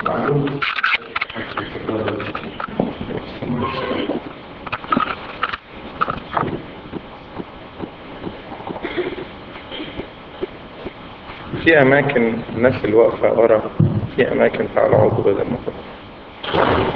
في أماكن الناس اللي واقفة ورا في أماكن تعالى اقعدوا بدل ما تقعدوا.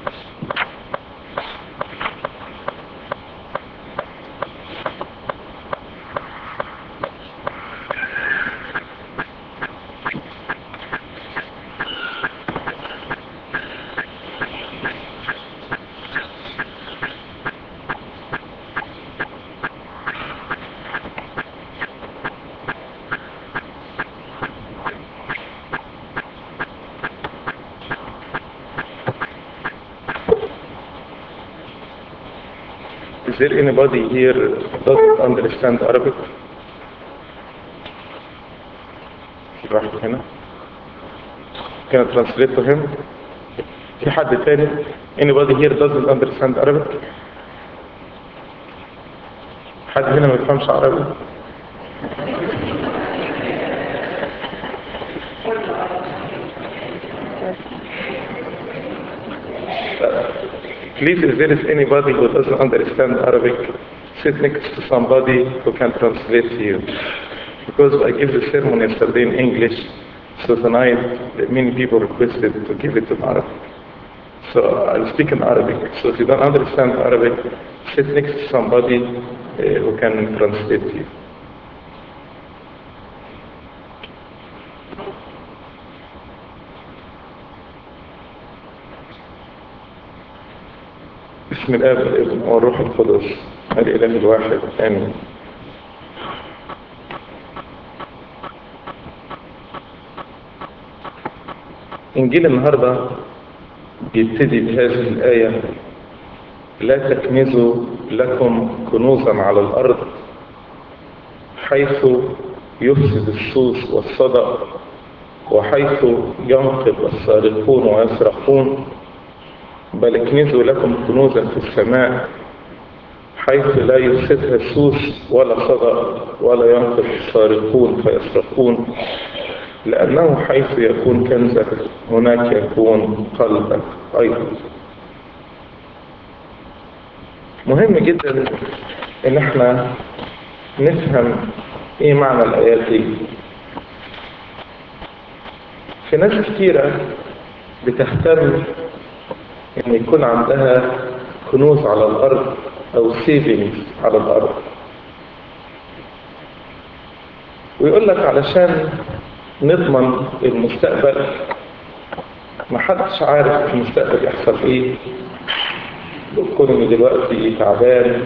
Is there anybody here doesn't understand Arabic? في واحد هنا Can I translate to him? في حد تاني Anybody here doesn't understand Arabic? حد هنا ما يفهمش عربي؟ Please, if there is anybody who doesn't understand Arabic, sit next to somebody who can translate to you. Because I gave the sermon yesterday in English, so tonight many people requested to give it in Arabic. So I'll speak in Arabic. So if you don't understand Arabic, sit next to somebody uh, who can translate to you. بسم الآب والابن والروح القدس الإله الواحد آمين إنجيل النهاردة بيبتدي بهذه الآية لا تكنزوا لكم كنوزا على الأرض حيث يفسد السوس والصدأ وحيث ينقب السارقون ويسرقون بل اكنزوا لكم كنوزا في السماء حيث لا يفسدها السوس ولا صدأ ولا ينقص السارقون فيسرقون لأنه حيث يكون كنزك هناك يكون قلبك أيضا مهم جدا ان احنا نفهم ايه معنى الايات دي في ناس كتيرة بتهتم ان يكون عندها كنوز على الارض او سيفنجز على الارض ويقول لك علشان نضمن المستقبل محدش عارف المستقبل يحصل ايه الايكونومي دلوقتي تعبان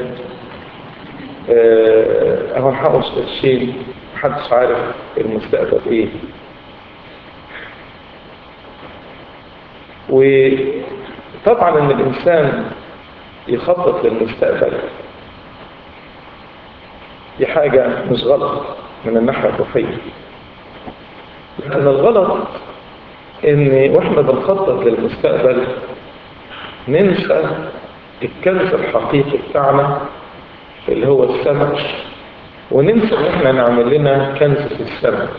اهو نحوش قرشين محدش عارف المستقبل ايه وطبعا ان الانسان يخطط للمستقبل دي حاجة مش غلط من الناحية الروحية لكن الغلط ان واحنا بنخطط للمستقبل ننسى الكنز الحقيقي بتاعنا اللي هو السماء وننسى ان احنا نعمل لنا كنز في السماء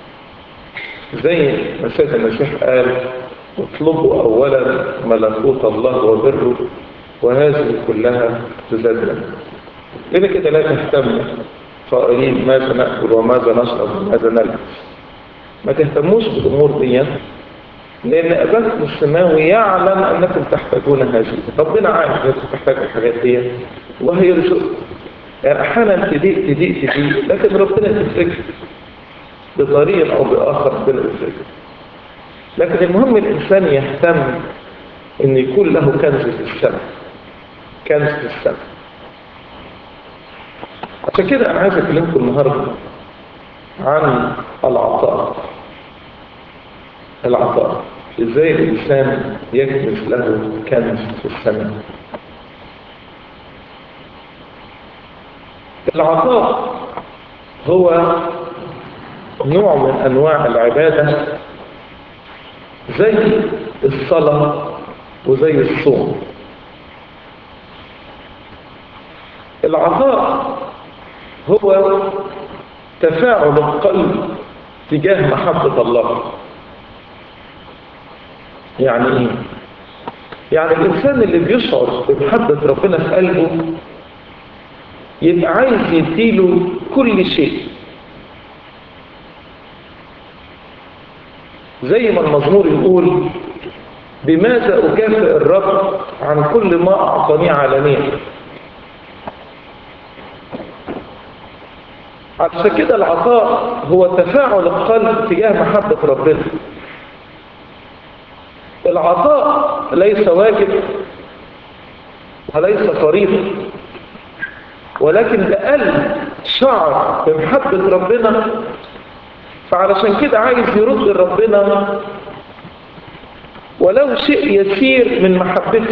زي ما سيد المسيح قال اطلبوا اولا ملكوت الله وبره وهذه كلها تزاد لنا لنا كده لا تهتم قائلين ماذا ناكل وماذا نشرب وماذا نلبس ما تهتموش بالامور دي لان اباكم السماوي يعلم انكم تحتاجون هذه ربنا عارف انكم تحتاجوا الحاجات دي وهيرزقكم يعني احيانا تضيق تضيق تضيق لكن ربنا يفرج بطريق او باخر ربنا يفرج لكن المهم الانسان يهتم ان يكون له كنز في السماء كنز في السماء عشان كده انا عايز اكلمكم النهارده عن العطاء العطاء ازاي الانسان يكنز له كنز في السماء العطاء هو نوع من انواع العباده زي الصلاه وزي الصوم العطاء هو تفاعل القلب تجاه محبة الله يعني ايه يعني الانسان اللي بيشعر بمحبة ربنا في قلبه يبقى عايز يديله كل شيء زي ما المزمور يقول بماذا أكافئ الرب عن كل ما أعطاني عالميا عشان كده العطاء هو تفاعل القلب تجاه محبة ربنا العطاء ليس واجب وليس فريضة ولكن بقلب شعر بمحبة ربنا فعلشان كده عايز يرد لربنا ولو شيء يسير من محبته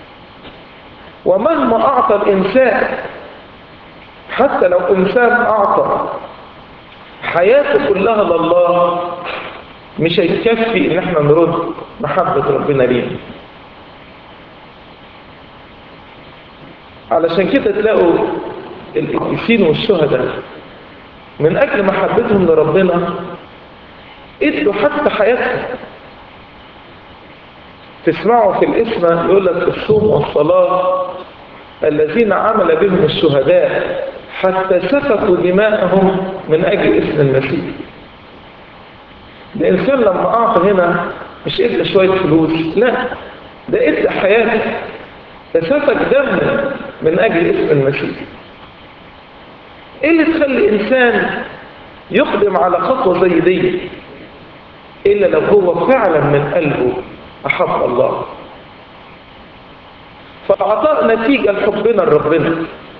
ومهما أعطى الإنسان حتى لو إنسان أعطى حياته كلها لله مش هيكفي إن احنا نرد محبة ربنا لينا علشان كده تلاقوا القديسين والشهداء من أجل محبتهم لربنا ادوا حتى حياتهم تسمعوا في الاسم يقول لك الصوم والصلاة الذين عمل بهم الشهداء حتى سفكوا دماءهم من أجل اسم المسيح الإنسان لما أعطى هنا مش إدى شوية فلوس لا ده إدى حياته ده سفك دم من أجل اسم المسيح إيه اللي تخلي إنسان يقدم على خطوة زي دي إلا لو هو فعلا من قلبه أحب الله فالعطاء نتيجة لحبنا لربنا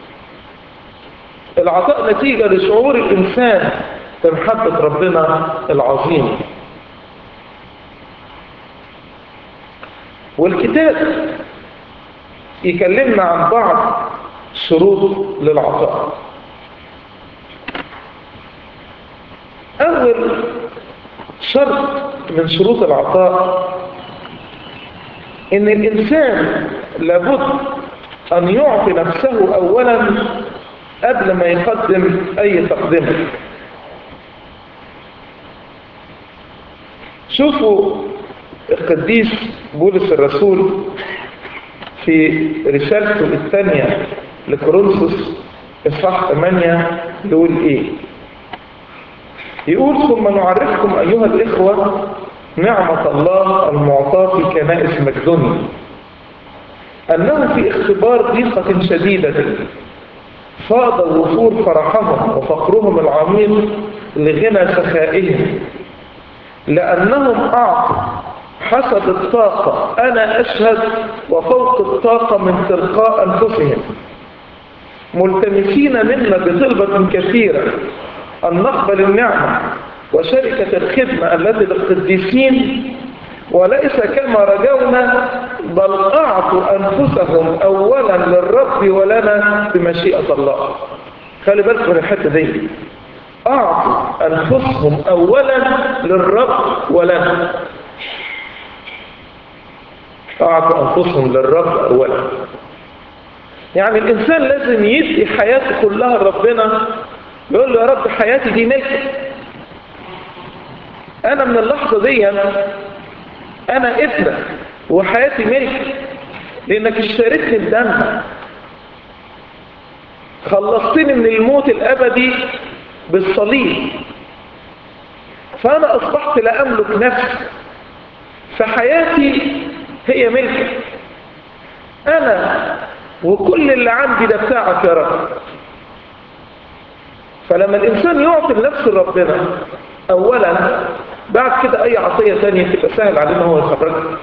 العطاء نتيجة لشعور الإنسان بمحبة ربنا العظيم والكتاب يكلمنا عن بعض شروط للعطاء أول شرط من شروط العطاء إن الإنسان لابد أن يعطي نفسه أولا قبل ما يقدم أي تقدمة شوفوا القديس بولس الرسول في رسالته الثانية لكورنثوس إصحاح 8 يقول إيه؟ يقول ثم نعرفكم أيها الإخوة نعمة الله المعطاة في كنائس مقدونيا أنه في اختبار ضيقة شديدة فاض وفور فرحهم وفقرهم العميق لغنى سخائهم لأنهم أعطوا حسب الطاقة أنا أشهد وفوق الطاقة من تلقاء أنفسهم ملتمسين منا بطلبة كثيرة أن نقبل النعمة وشركة الخدمة التي للقديسين وليس كما رجونا بل أعطوا أنفسهم أولا للرب ولنا بمشيئة الله خلي بالكم من الحتة دي أعطوا أنفسهم أولا للرب ولنا أعطوا أنفسهم للرب أولا يعني الإنسان لازم يدي حياته كلها لربنا يقول له يا رب حياتي دي ملكك أنا من اللحظة دي أنا ابنك وحياتي ملك لأنك اشتريتني بدمك خلصتني من الموت الأبدي بالصليب فأنا أصبحت لا أملك نفسي فحياتي هي ملكك أنا وكل اللي عندي ده بتاعك يا رب فلما الإنسان يعطي لنفسه ربنا أولا بعد كده أي عطية تانية تبقى سهل عليه إن هو يخرجها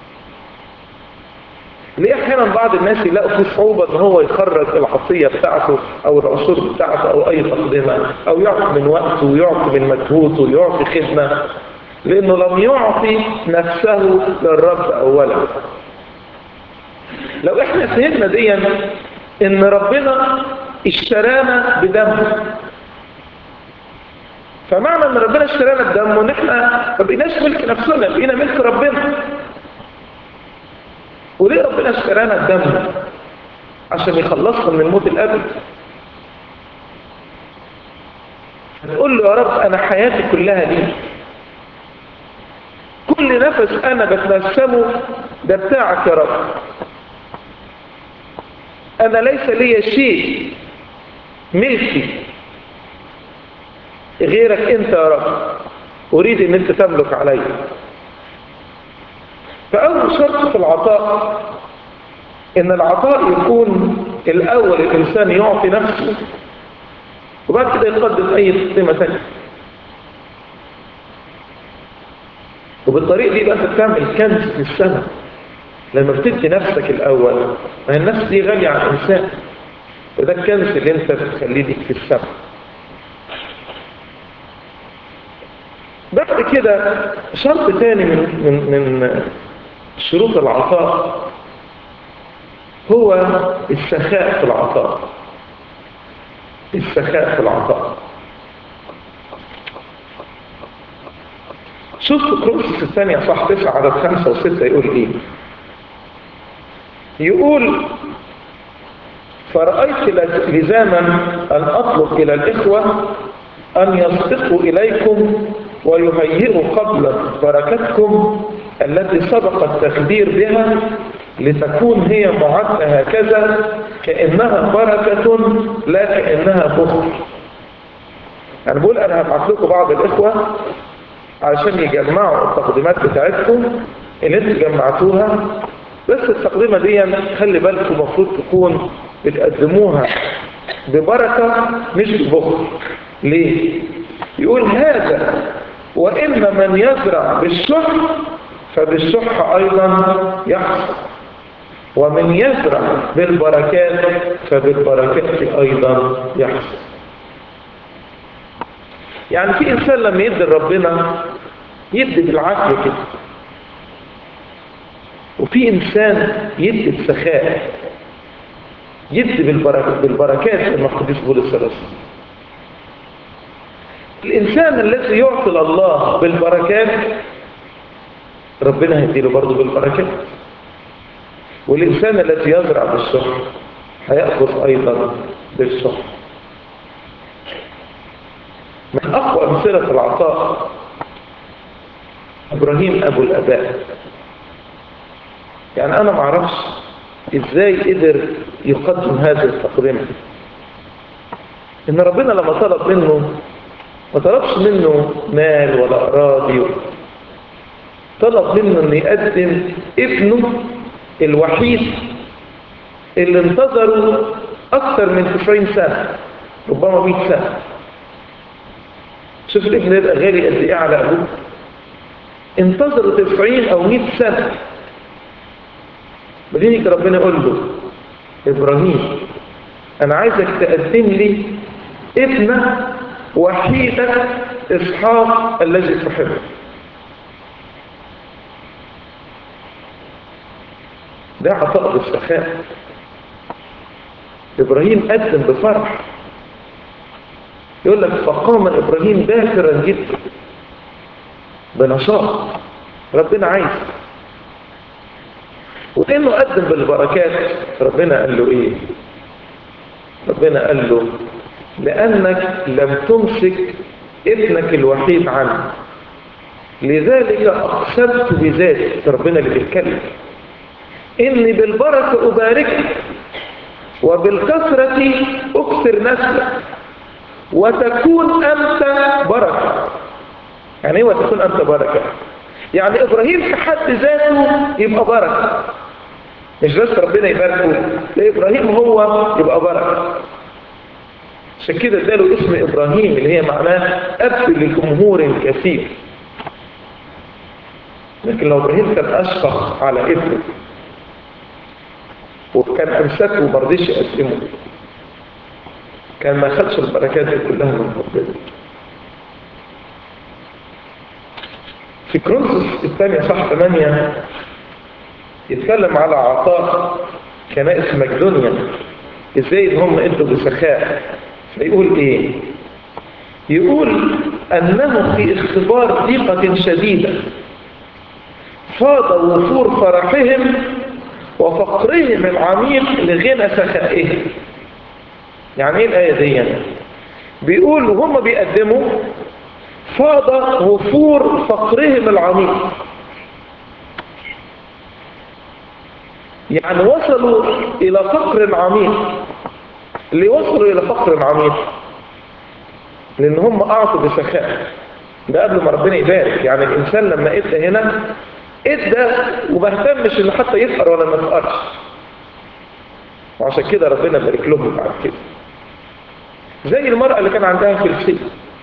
ليه أحيانا بعض الناس يلاقوا في صعوبة إن هو يخرج العطية بتاعته أو العصور بتاعته أو أي تقدمة أو يعطي من وقته ويعطي من مجهوده ويعطي خدمة لأنه لم يعطي نفسه للرب أولا لو إحنا فهمنا دي إن ربنا اشترانا بدمه فمعنى ان ربنا اشترانا بدمه ان احنا ما بقيناش ملك نفسنا بقينا ملك ربنا وليه ربنا اشترانا بدمه عشان يخلصنا من الموت الابدي نقول له يا رب انا حياتي كلها ليك كل نفس انا بتنسمه ده بتاعك يا رب انا ليس لي شيء ملكي غيرك انت يا رب اريد ان انت تملك علي فاول شرط في العطاء ان العطاء يكون الاول الانسان يعطي نفسه وبعد كده يقدم اي قيمه ثانيه وبالطريقه دي بقى انت بتعمل كنز في السماء لما بتدي نفسك الاول ما هي النفس دي غاليه على الانسان وده الكنز اللي انت بتخليه ليك في السماء بعد كده شرط تاني من من من شروط العطاء هو السخاء في العطاء السخاء في العطاء شوف كروسس الثانية صح تسعة عدد خمسة وستة يقول ايه يقول فرأيت لزاما أن أطلب إلى الإخوة أن يسبقوا إليكم ويهيئوا قبل بركتكم التي سبق التخدير بها لتكون هي معدة هكذا كأنها بركة لا كأنها بخل أنا بقول أنا هبعث لكم بعض الإخوة عشان يجمعوا التقديمات بتاعتكم اللي انتوا جمعتوها بس التقديمة دي خلي بالكم المفروض تكون بتقدموها ببركة مش ببخل ليه؟ يقول هذا وإن من يزرع بالشح فبالشح أيضا يحصل ومن يزرع بالبركات فبالبركات أيضا يحصل يعني في إنسان لما يدي ربنا يدي بالعافية كده وفي إنسان يدي بسخاء يدي بالبركات, بالبركات المقدس بولس الرسول الإنسان الذي يعطي الله بالبركات ربنا هيديله برضه بالبركات والإنسان الذي يزرع بالشهر هيأخذ أيضا بالشهر من أقوى أمثلة العطاء إبراهيم أبو الأباء يعني أنا معرفش إزاي قدر يقدم هذه التقدمة إن ربنا لما طلب منه ما طلبش منه مال ولا أراضي طلب منه أن يقدم ابنه الوحيد اللي انتظروا أكثر من 90 سنة ربما 100 سنة شوف الابن يبقى غالي قد ايه على ابوه انتظروا 90 او 100 سنة بعدين يجي ربنا يقول له ابراهيم انا عايزك تقدم لي ابنك وحيدك اسحاق الذي تحبه ده عطاء بالسخاء ابراهيم قدم بفرح يقول لك فقام ابراهيم باكرا جدا بنشاط ربنا عايز وانه قدم بالبركات ربنا قال له ايه ربنا قال له لانك لم تمسك ابنك الوحيد عنه لذلك اقسمت بذاتي ربنا اللي بيتكلم اني بالبركه اباركك وبالكثره اكثر نسلك وتكون أنت بركة يعني ايه وتكون أنت بركة يعني إبراهيم في حد ذاته يبقى بركة مش بس ربنا يباركه لا إبراهيم هو يبقى بركة عشان كده اداله اسم إبراهيم اللي هي معناه أب لجمهور كثير لكن لو إبراهيم كان أشفق على ابنه وكان أمسكه وما رضيش يقدمه كان ما خدش البركات دي كلها من ربنا في كرونسوس الثانية صح 8 يتكلم على عطاء كنائس مقدونيا ازاي هم ادوا بسخاء فيقول ايه يقول انه في اختبار ضيقة شديدة فاض وفور فرحهم وفقرهم العميق لغنى سخائهم يعني ايه الآية دي يعني؟ بيقول وهم بيقدموا فاض وفور فقرهم العميق يعني وصلوا إلى فقر عميق اللي وصلوا إلى فقر عميق لأن هم أعطوا بسخاء ده قبل ما ربنا يبارك يعني الإنسان لما إدى هنا إدى وما اهتمش إنه حتى يفقر ولا ما يفقرش وعشان كده ربنا بارك لهم بعد كده زي المرأة اللي كان عندها فلسطين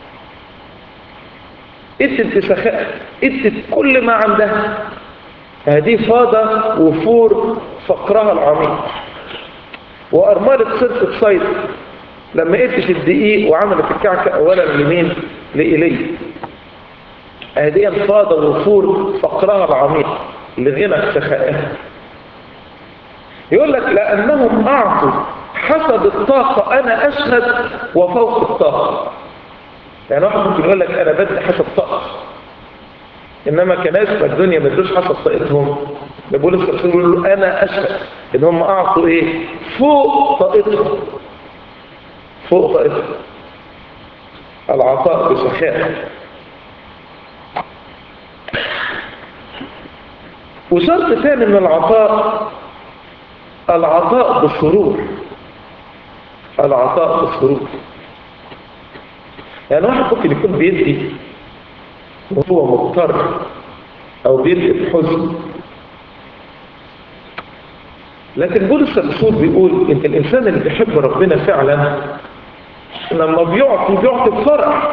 ادت بسخاء ادت كل ما عندها هذه فاضة وفور فقرها العميق وأرملة صرت صيد لما ادت الدقيق وعملت الكعكة أولا لمين لإلي هذه فاضة وفور فقرها العميق لغنى سخائها يقول لك لأنهم أعطوا حسب الطاقة أنا أشهد وفوق الطاقة يعني واحد ممكن يقول لك أنا بدي حسب طاقتي إنما كناس في الدنيا ما ادوش حسب طاقتهم بيقول الرسول يقول له أنا أشهد إن هم أعطوا إيه فوق طاقتهم فوق طاقتهم العطاء بسخاء وشرط ثاني من العطاء العطاء بالسرور العطاء بالسرور يعني واحد ممكن يكون بيدي وهو مضطر او بيدي بحزن لكن بولس الرسول بيقول انت الانسان اللي بيحب ربنا فعلا لما بيعطي بيعطي بفرح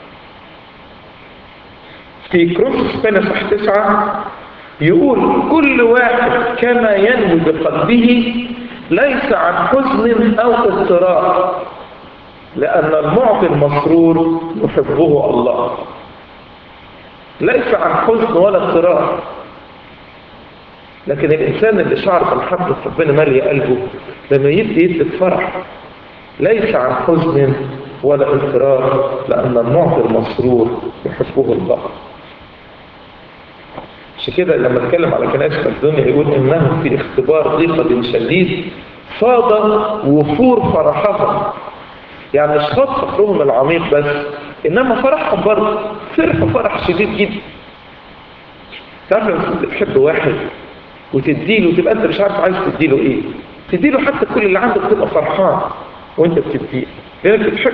في كروس ثاني صح تسعة يقول كل واحد كما ينوي بقلبه ليس عن حزن أو اضطراب لأن المعطي المسرور يحبه الله ليس عن حزن ولا اضطراب لكن الإنسان اللي شعر بمحبة ربنا مالي قلبه لما يدي يدي بفرح ليس عن حزن ولا اضطراب لأن المعطي المسرور يحبه الله عشان كده لما اتكلم على كنائس الدنيا يقول انهم في اختبار ضيقة شديد فاض وفور فرحهم يعني مش فاض فقرهم العميق بس انما فرحهم برضه فرحوا فرح شديد جدا تعرف لما بتحب واحد وتديله تبقى انت مش عارف عايز تديله ايه تديله حتى كل اللي عندك تبقى فرحان وانت بتديه لانك بتحب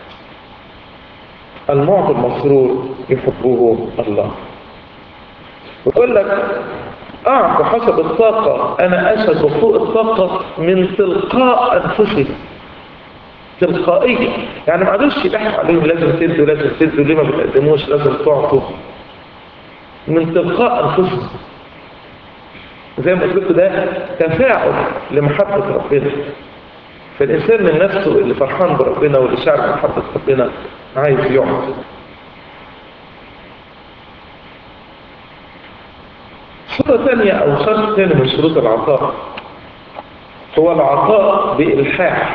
المعطي المسرور يحبه الله ويقول لك أعطوا حسب الطاقة أنا أشهد فوق الطاقة من تلقاء أنفسهم تلقائية يعني ما عادوش يلحق عليهم لازم تدوا لازم تدوا ليه ما بتقدموش لازم تعطوا من تلقاء أنفسهم زي ما قلت لكم ده تفاعل لمحبة ربنا فالإنسان من نفسه اللي فرحان بربنا واللي شعر بمحبة ربنا عايز يعطي صورة ثانية أو شرط ثاني من شروط العطاء هو العطاء بإلحاح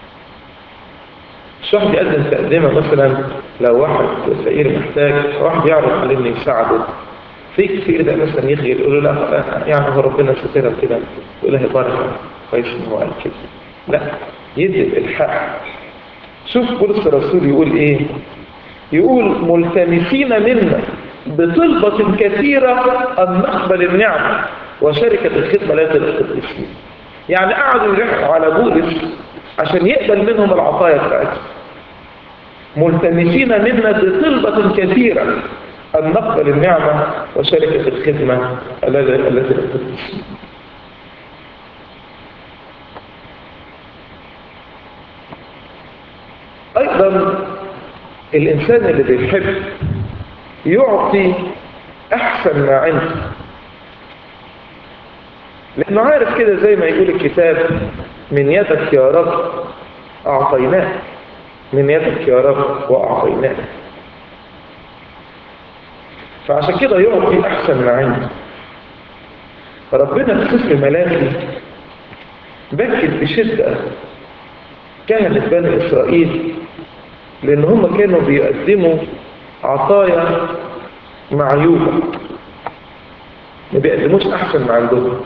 مش واحد يقدم تقدمة مثلا لو واحد فقير محتاج واحد يعرض عليه انه يساعده في كتير ده مثلا يخجل يقول له لا يعني هو ربنا سترها كده يقول له بركة كويس ان هو قال كده لا يدي بإلحاح شوف بولس الرسول يقول ايه يقول ملتمسين منا بطلبة كثيرة أن نقبل النعمة وشركة الخدمة لا القديسين يعني قعدوا يلحقوا على بولس عشان يقبل منهم العطايا بتاعتهم ملتمسين منا بطلبة كثيرة أن نقبل النعمة وشركة الخدمة التي القديسين أيضا الإنسان اللي بيحب يعطي أحسن ما عنده لأنه عارف كده زي ما يقول الكتاب من يدك يا رب أعطيناك من يدك يا رب وأعطيناك فعشان كده يعطي أحسن ما عنده ربنا في سفر ملاكي بكت بشدة كهنة بني إسرائيل لأن هم كانوا بيقدموا عطايا معيوبة ما بيقدموش أحسن ما عندهم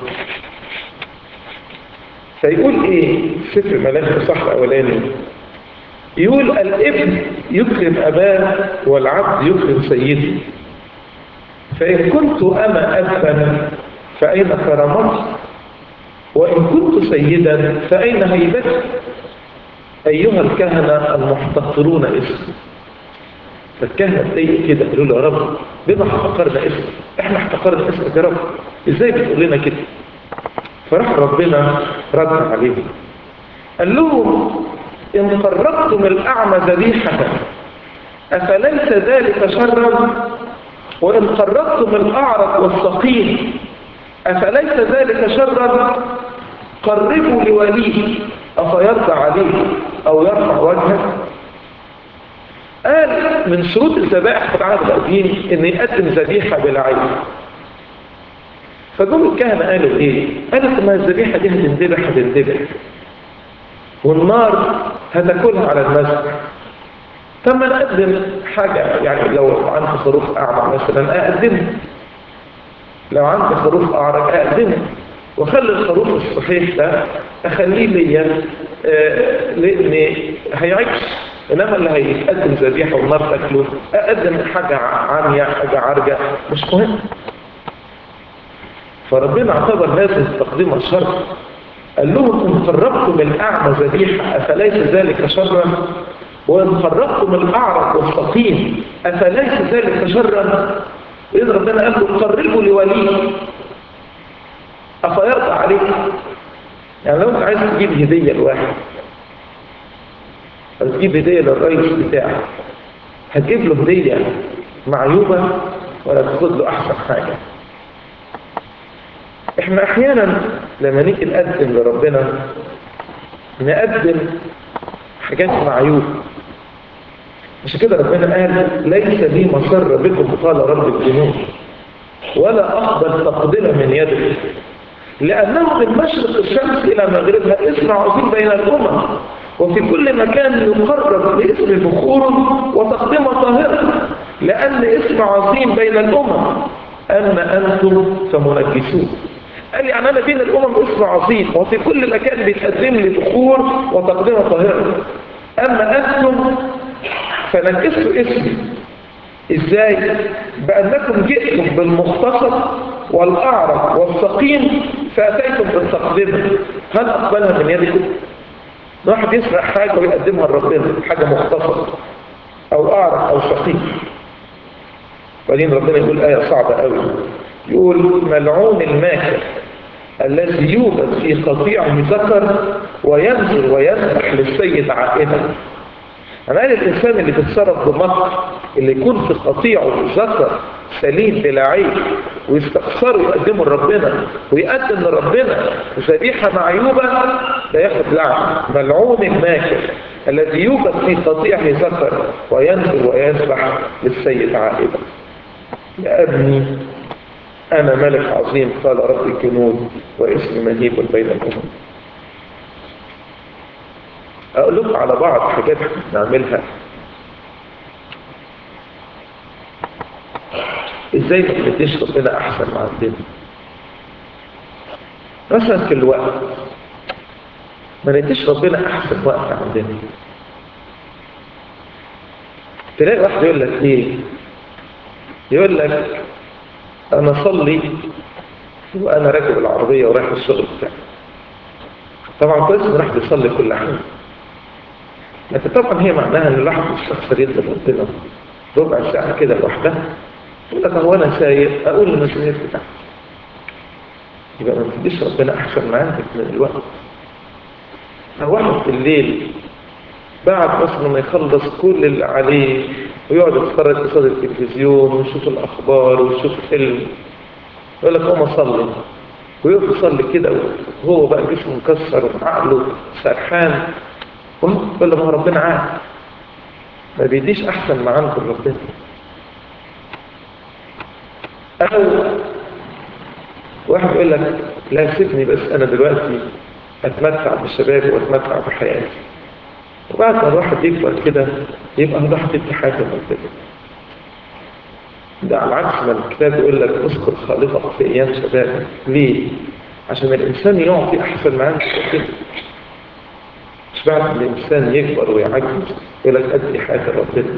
فيقول إيه سفر ملاك صح الأولاني يقول الابن يكرم أباه والعبد يكرم سيده فإن كنت أنا أبا فأين كرامتي وإن كنت سيدا فأين هيبتي أيها الكهنة المحتقرون اسم فالكهنة تضايق كده قالوا له يا رب بما احتقرنا اسم احنا احتقرنا اسمك يا رب ازاي بتقول لنا كده فراح ربنا رد عليهم قال لهم إن قربتم الأعمى ذبيحة أفليس ذلك شرا وإن قربتم الأعرج والسقيم أفليس ذلك شرا قربوا لوليه أفيرضى عليه أو يرفع وجهه قال من شروط الذبائح في العهد القديم ان يقدم ذبيحه بلا عيب فجم الكهنه قالوا ايه قالوا ما الذبيحه دي هتندبح هتندبح والنار هتاكلها على المسجد طب ما نقدم حاجه يعني لو عندي خروف اعمى مثلا اقدمه لو عندي خروف اعرج اقدمه واخلي الخروف الصحيح ده اخليه ليا آه لان هيعيش انما اللي هيقدم ذبيحه والنار تاكله اقدم حاجه عاميه حاجه عرجه مش مهم فربنا اعتبر هذا التقديم شر قال لهم ان قربتم الاعمى ذبيحه افليس ذلك شرا وان قربتم الاعرج والسقيم افليس ذلك شرا اذ ربنا قال له قربوا لوليه افيرضى عليك يعني لو انت عايز تجيب هديه لواحد أو تجيب هدية للرئيس بتاعك هتجيب له هدية معيوبة ولا تاخد له أحسن حاجة احنا احيانا لما نيجي نقدم لربنا نقدم حاجات معيوبة مش كده ربنا قال ليس لي مسر بكم قال رب الجنود ولا أقبل تقدمة من يدك لأنه من مشرق الشمس إلى مغربها اسم عظيم بين الأمم وفي كل مكان يقرب باسم بخور وتقدمة طاهرة لأن اسم عظيم بين الأمم أما أنتم فمنجسون قال يعني أنا بين الأمم اسم عظيم وفي كل مكان بيتقدم لي بخور وتقدمة طاهرة أما أنتم فنجسوا اسمي إزاي؟ بأنكم جئتم بالمختصر والأعرج والسقيم فأتيتم بالتقدمة هل أقبلها من يدكم؟ واحد يسرق حاجة ويقدمها لربنا حاجة مختصرة أو أعرف أو سقيم بعدين ربنا يقول آية صعبة قوي يقول ملعون الماكر الذي يوجد في قطيعه ذكر وينزل ويذبح للسيد عائلة أنا قال الإنسان اللي بيتصرف بمكر اللي يكون في قطيعه ذكر سليم بلا عيب ويستخسره يقدمه لربنا ويقدم لربنا ذبيحة معيوبة لا ياخد لعنة ملعون الماكر الذي يوجد في قطيعه ذكر وينزل ويذبح للسيد عائلة يا ابني أنا ملك عظيم قال رب الجنود واسم مهيب بين الأمم أقول لكم على بعض حاجات نعملها ازاي ما نديش ربنا احسن مع الدنيا مثلا في الوقت ما نديش ربنا احسن وقت عندنا تلاقي واحد يقول لك ايه يقول لك انا اصلي وانا راكب العربيه ورايح الشغل بتاعي طبعا كويس ان الواحد يصلي كل حاجه لكن طبعا هي معناها ان الواحد مستخسر يد ربنا ربع ساعه كده لوحدها يقول لك هو انا سايق اقول المسؤوليات بتاعتي يبقى ما تديش ربنا احسن معاك من الوقت لو واحد بالليل بعد مثلا ما يخلص كل اللي عليه ويقعد يتفرج قصاد التلفزيون ويشوف الاخبار ويشوف فيلم يقول لك قوم اصلي ويقف يصلي كده وهو بقى جسمه مكسر وعقله سرحان يقول له ما ربنا عارف ما بيديش احسن معانا من ربنا أو واحد يقول لك لا سيبني بس أنا دلوقتي أتمتع بالشباب وأتمتع بحياتي وبعد ما الواحد يكبر كده يبقى الواحد يبقى حياته مرتبة ده على عكس ما الكتاب يقول لك اذكر خالقك في أيام شبابك ليه؟ عشان الإنسان يعطي أحسن معاه كده مش بعد الإنسان يكبر ويعجز يقول لك أدي حياة ربنا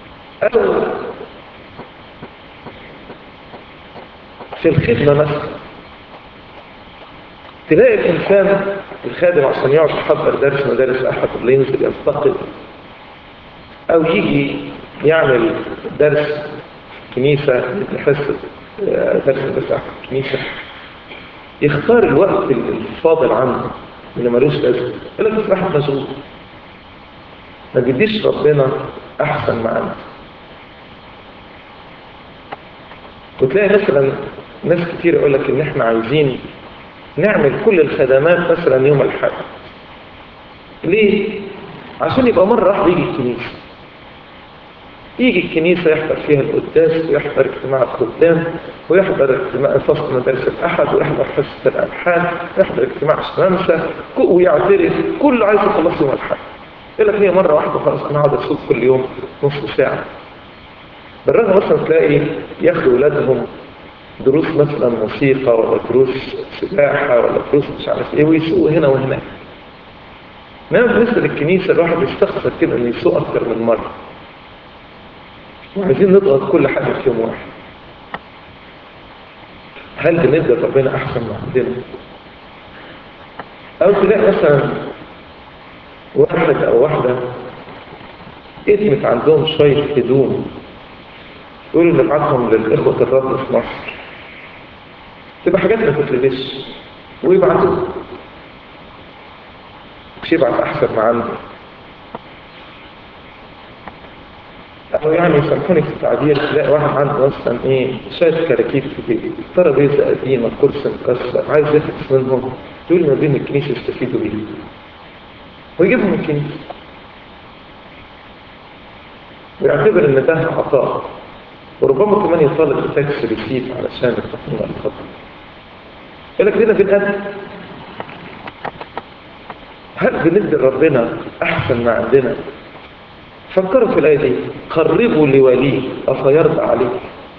أو في الخدمة مثلا تلاقي الإنسان الخادم عشان يقعد يحضر درس مدارس أحد اللي ينزل ينتقد أو يجي يعمل درس كنيسة حصة درس مدارس أحد كنيسة يختار الوقت الفاضل عنه اللي ملوش لازمه يقول لك واحد مشغول ما بيديش ربنا احسن معانا وتلاقي مثلا ناس كتير يقول لك ان احنا عايزين نعمل كل الخدمات مثلا يوم الاحد ليه عشان يبقى مره واحده يجي الكنيسه يجي الكنيسة يحضر فيها القداس ويحضر اجتماع الخدام ويحضر اجتماع فصل مدارس الأحد ويحضر حصة الألحان ويحضر اجتماع الشمامسة ويعترف كله عايز يخلص يوم الأحد يقول لك هي مرة واحدة خلاص أنا أقعد أصوم كل يوم نص ساعة بالرغم مثلا تلاقي ياخدوا أولادهم دروس مثلا موسيقى ولا دروس سباحة ولا دروس مش عارف إيه ويسوقوا هنا وهناك إنما بالنسبة للكنيسة الواحد يستخسر كده إنه يسوق أكتر من مرة وعايزين نضغط كل حاجة في يوم واحد هل بندي ربنا أحسن ما عندنا أو تلاقي مثلا واحد أو واحدة اتمت عندهم شوية هدوم يقولوا نبعتهم للإخوة الرب في مصر تبقى حاجات ما تتلبسش ويبعتوا مش يبعت أحسن ما عنده أو يعني يسامحوني في التعبير تلاقي واحد عنده مثلا إيه شوية كراكيب في بيته ترابيزة قديمة كرسي مكسر عايز يخلص منهم يقول ما بين الكنيسة يستفيدوا بيه ويجيبهم الكنيسة ويعتبر إن ده عطاء وربما كمان يطالب بتاكس ريسيت علشان يتقنوا الخطر يقول لك هنا بنقدم هل بندي ربنا أحسن ما عندنا فكروا في الآية دي قربوا لوليه أفيرضى عليك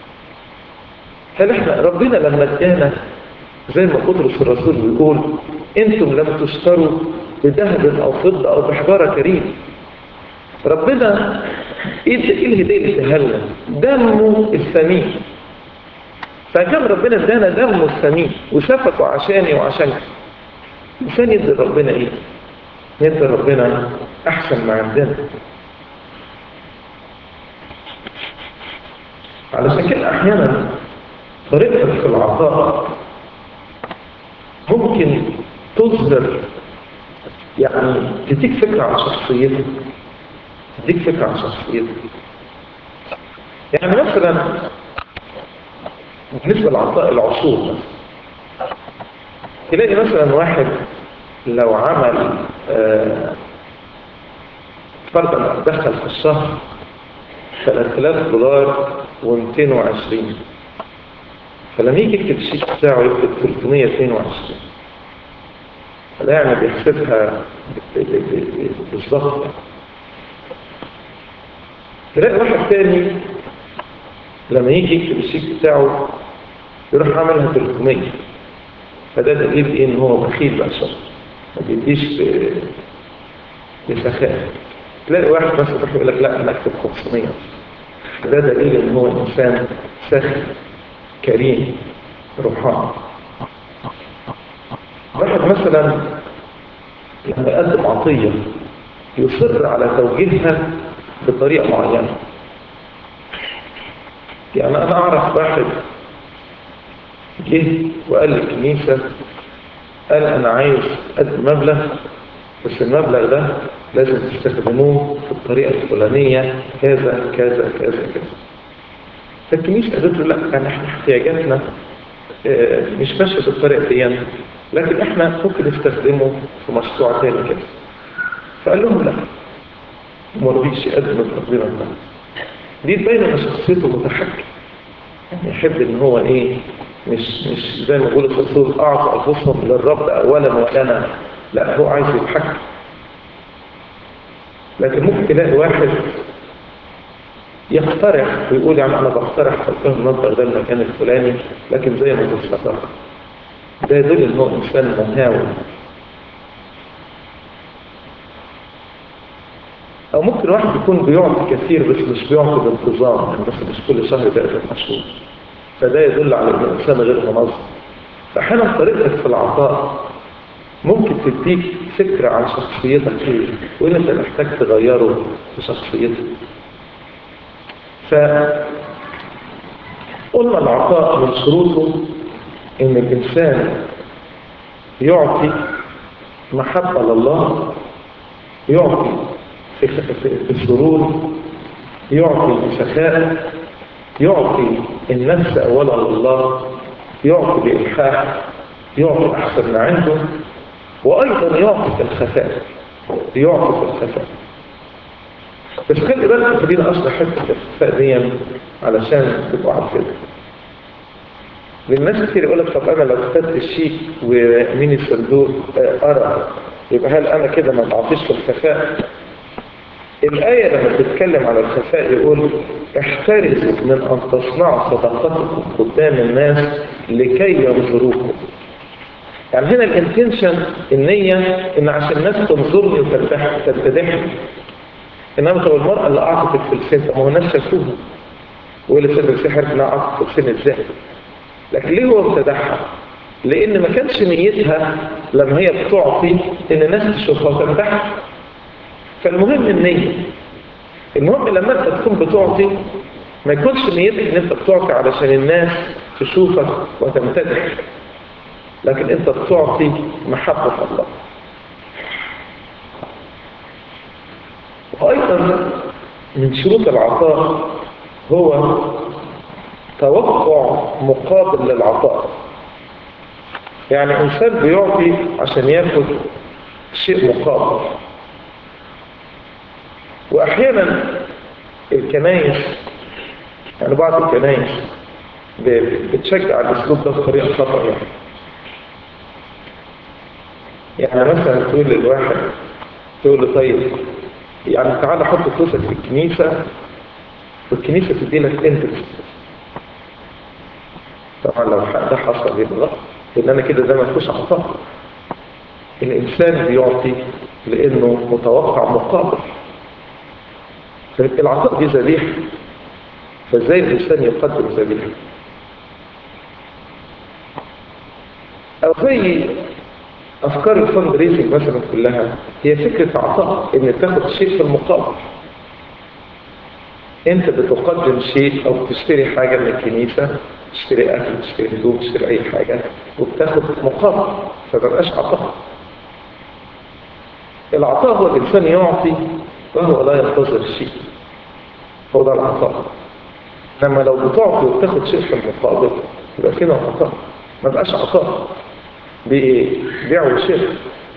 هل احنا ربنا لما ادانا زي ما بطرس الرسول بيقول انتم لم تشتروا بذهب او فضة او بحجارة كريم ربنا ايه الهدية اللي اداها لنا دمه الثمين فكان ربنا ادانا دمه الثمين وسفكه عشاني وعشانك الانسان يدي ربنا ايه يدي ربنا احسن ما عندنا علشان كده احيانا طريقتك في العطاء ممكن تظهر يعني تديك فكرة عن شخصيتك تديك فكرة عن شخصيتك يعني مثلا بالنسبة لعطاء العصور مثلا تلاقي مثلا واحد لو عمل آه فرضا دخل في الشهر 3000 دولار و220 فلما يجي يكتب الشيك بتاعه يكتب 322 فلا يعني بيحسبها بالظبط تلاقي واحد تاني لما يجي يكتب الشيك بتاعه يروح عاملها 300 فده دليل ايه ان هو بخيل بقى شخص ما بيديش بسخاء تلاقي واحد مثلا يروح يقول لك لا انا اكتب 500 ده دليل ان هو انسان سخي كريم روحاني واحد مثلا لما يقدم عطية يصر على توجيهها بطريقة معينة يعني أنا أعرف واحد جه وقال للكنيسة قال أنا عايز أقدم مبلغ بس المبلغ ده لازم تستخدموه في الطريقة الفلانية كذا كذا كذا كذا فالكنيسة قالت له لا يعني احنا احتياجاتنا مش ماشية بالطريقة دي لكن احنا ممكن نستخدمه في مشروع تاني كده فقال لهم لا وما رضيش يقدم التقدير ده دي تبين ان شخصيته متحكم يعني يحب ان هو ايه مش مش زي ما بيقول الرسول اعطى انفسهم للرب اولا ولنا لا هو عايز يتحكم لكن ممكن تلاقي واحد يقترح ويقول يعني انا بقترح حطها المنطقه ده المكان الفلاني لكن زي ما تستطيع ده يدل ان هو انسان مهاوي او ممكن واحد يكون بيعطي كثير بس مش بيعطي بانتظام يعني بس مش كل شهر بيقدر مشهور فده يدل على ان الانسان غير منظم فاحيانا طريقتك في العطاء ممكن تديك فكرة عن شخصيتك ايه وايه اللي انت محتاج تغيره في شخصيتك ف قلنا العطاء من شروطه ان الانسان يعطي محبة لله يعطي في في السرور يعطي بسخاء يعطي النفس اولا لله يعطي بإلحاح يعطي أحسن ما عنده وأيضا يعطي في الخفاء يعطي في الخفاء بس خلي بالك خلينا أشرح حتة الخفاء دي علشان تبقوا عارفين للناس كتير يقول لك طب أنا لو كتبت الشيك ومين الصندوق أرى يبقى هل أنا كده ما بعطيش في الخفاء الآية لما بتتكلم على الخفاء يقول احترزوا من أن تصنعوا صدقاتكم قدام الناس لكي ينظروكم يعني هنا الانتنشن النية ان عشان الناس تنظرني وتتدحني انما طب المرأة اللي اعطت الفلسين طب ما هو الناس شافوها ويقول السيد المسيح عرف انها اعطت الفلسين ازاي لكن ليه هو امتدحها؟ لان ما كانش نيتها لما هي بتعطي ان الناس تشوفها وتمدحها فالمهم النية المهم لما انت تكون بتعطي ما يكونش نيتك ان انت بتعطي علشان الناس تشوفك وتمتدح لكن انت بتعطي محبة الله وايضا من شروط العطاء هو توقع مقابل للعطاء يعني انسان بيعطي عشان ياخد شيء مقابل واحيانا الكنايس يعني بعض الكنايس بتشجع الاسلوب ده بطريقه خطا يعني يعني مثلا تقول للواحد تقول له طيب يعني تعالى حط فلوسك في الكنيسه والكنيسه تدي لك انترست طبعا لو ده حصل يبقى غلط لان انا كده ده ما فيهوش عطاء الانسان بيعطي لانه متوقع مقابل العطاء دي ذبيحه فازاي الانسان يقدم ذبيحه او زي افكار الفند ريزنج مثلا كلها هي فكره عطاء ان تاخد شيء في المقابل انت بتقدم شيء او بتشتري حاجه من الكنيسه تشتري اكل تشتري هدوم تشتري اي حاجه وبتاخد مقابل فمبقاش عطاء العطاء هو الانسان يعطي وهو لا ينتظر شيء هو ده العطاء لما لو بتعطي وبتاخد شيء في المقابل يبقى كده عطاء ما بقاش عطاء بيع وشراء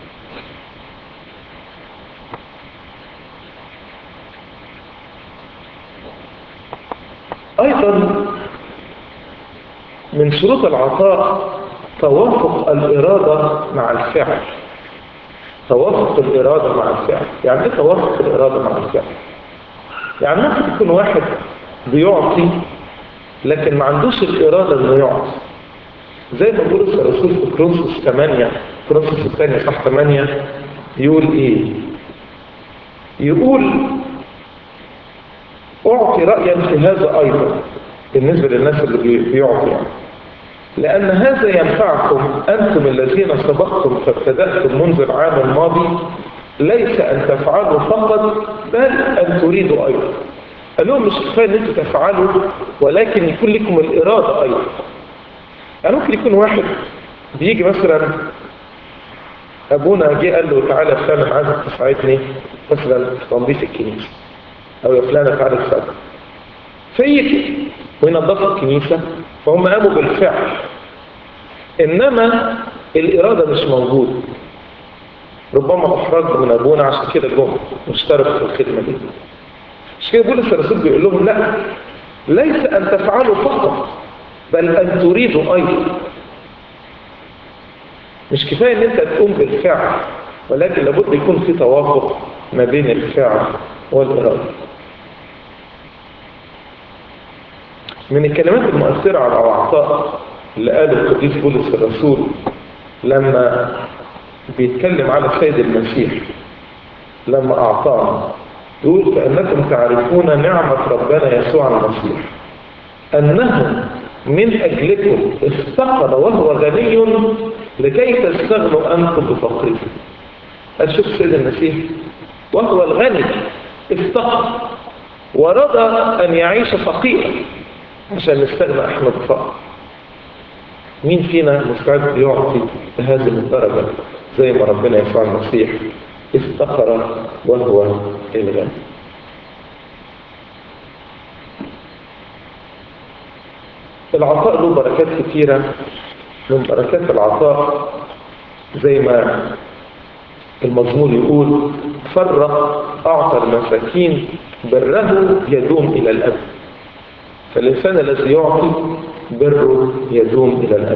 ايضا من شروط العطاء توافق الإرادة مع الفعل توافق الإرادة مع الفعل يعني ايه توافق الإرادة مع الفعل يعني ممكن يكون واحد بيعطي لكن ما عندوش الإرادة انه يعطي زي ما بولس الرسول في كرونسوس 8 كرونسوس الثانية صح 8 يقول ايه يقول اعطي رأيا في هذا ايضا بالنسبة للناس اللي بيعطي يعني لأن هذا ينفعكم أنتم الذين سبقتم فابتدأتم منذ العام الماضي ليس أن تفعلوا فقط بل أن تريدوا أيضا قال لهم مش كفاية أن أنتم تفعلوا ولكن يكون لكم الإرادة أيضا يعني ممكن يكون واحد بيجي مثلا أبونا جه قال له تعالى فلان عايزك تساعدني مثلا في تنظيف الكنيسة أو يا فلانة تعالى تساعدني فيجي وينظفوا الكنيسة فهم قاموا بالفعل إنما الإرادة مش موجودة ربما أحرجوا من أبونا عشان كده جم مشتركوا في الخدمة دي مش كده بولس الرسول بيقول لهم لا ليس أن تفعلوا فقط بل أن تريدوا أيضا مش كفاية أن أنت تقوم بالفعل ولكن لابد يكون في توافق ما بين الفعل والإرادة من الكلمات المؤثرة على العطاء اللي قاله القديس بولس الرسول لما بيتكلم على السيد المسيح لما أعطانا يقول فأنكم تعرفون نعمة ربنا يسوع المسيح أنه من أجلكم افتقر وهو غني لكي تستغنوا أنتم بفقره أشوف سيد المسيح وهو الغني افتقر ورضى أن يعيش فقيرا عشان نستغنى احنا بفقر مين فينا مستعد يعطي بهذه الدرجة زي ما ربنا يسوع المسيح افتقر وهو الغني العطاء له بركات كثيرة من بركات العطاء زي ما المزمور يقول فرق أعطى المساكين بره يدوم إلى الأبد فالإنسان الذي يعطي بره يدوم إلى الأبد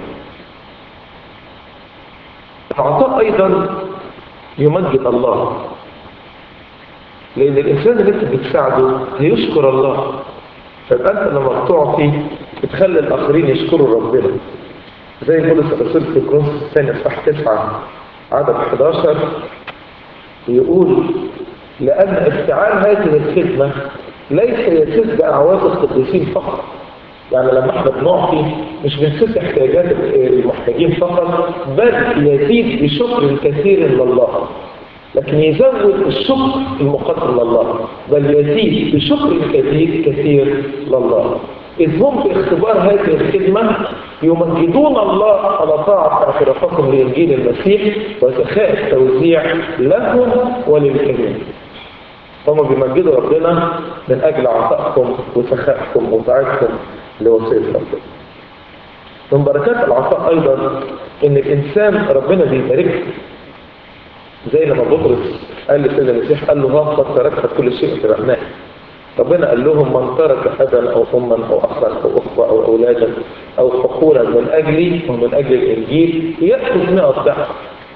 العطاء أيضا يمجد الله لأن الإنسان اللي أنت بتساعده هيشكر الله فيبقى أنت لما بتعطي بتخلي الآخرين يشكروا ربنا زي بولس الرسول في كورنثوس الثاني صح 9 عدد 11 يقول لأن افتعال هذه الخدمة ليس يسد أعواز القديسين فقط يعني لما احنا بنعطي مش بنسد احتياجات المحتاجين فقط بل يزيد بشكر كثير لله لكن يزود الشكر المقدر لله بل يزيد بشكر كثير كثير لله إذ هم باختبار هذه الخدمة يمجدون الله على طاعة اعترافكم لإنجيل المسيح وسخاء التوزيع لهم وللجميع هم بيمجدوا ربنا من أجل عطائكم وسخائكم وطاعتكم لوصية ربنا من بركات العطاء أيضا إن الإنسان ربنا بيباركه زي لما بطرس قال لسيدنا المسيح قال له ها قد تركت كل شيء تبعناه ربنا قال لهم من ترك أبا أو أما أو أخا أو أخوة أو أولادا أو حقولا من أجلي ومن أجل الإنجيل يأخذ 100 ضعف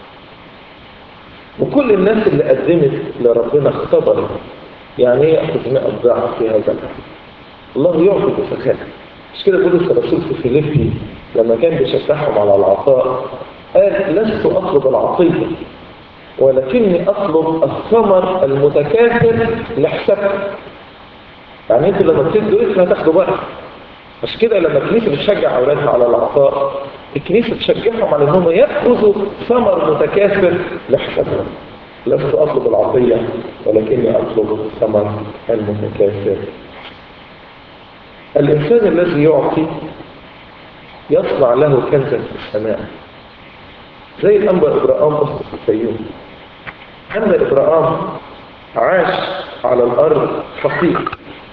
وكل الناس اللي قدمت لربنا اختبرت يعني ايه يأخذ 100 ضعف في هذا الأمر الله يعطي بسخاء مش كده بولس الرسول في فيليبي لما كان بيشجعهم على العطاء قال لست أطلب العطية ولكني أطلب الثمر المتكاثر لحسابكم يعني انتوا لما بتدوا اسم هتاخدوا بقى مش كده لما الكنيسة بتشجع أولادها على العطاء الكنيسة تشجعهم على أنهم يأخذوا ثمر متكاثر لحسابهم لست أطلب العطية ولكني أطلب الثمر المتكاثر الإنسان الذي يعطي يصنع له كنزا في السماء زي الأنبا إبراهام أسقف الفيوم أن إبراهام عاش على الأرض فقير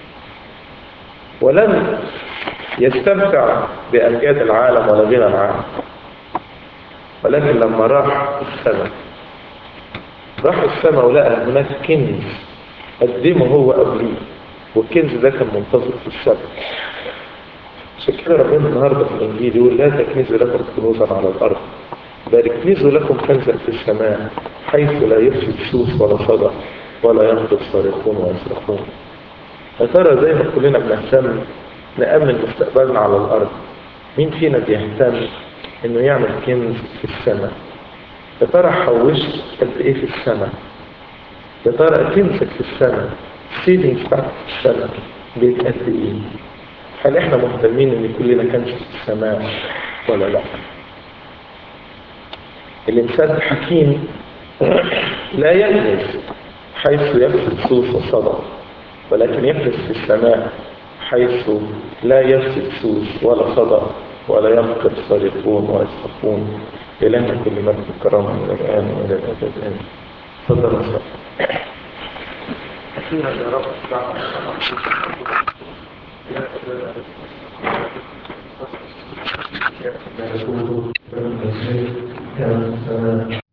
ولم يستمتع بأمجاد العالم ولا غنى العالم ولكن لما راح السماء راح السماء ولقى هناك كنز قدمه هو قبليه والكنز ده كان منتظر في السماء عشان كده ربنا النهارده في الانجيل يقول لا تكنزوا لكم كنوزا على الارض بل اكنزوا لكم كنزا في السماء حيث لا يفسد سوس ولا صدى ولا ينقض صارخون ويصرخون يا ترى زي ما كلنا بنهتم نأمن مستقبلنا على الأرض مين فينا بيهتم إنه يعمل كنز في السماء يا ترى حوشت قد إيه في السماء يا ترى كنزك في السماء السيفنجز بتاعتك في السماء بقت قد إيه هل إحنا مهتمين إن يكون لنا كنز في السماء ولا لا الإنسان الحكيم لا يكنز حيث يفسد سوس وصدى ولكن يفلس في السماء حيث لا يفسد سوس ولا صدى ولا ينقض صارخون ويصرخون إلهنا كل مجد الكرامة من الآن وإلى الأبد آمين تفضل يا أخيرا يا رب يا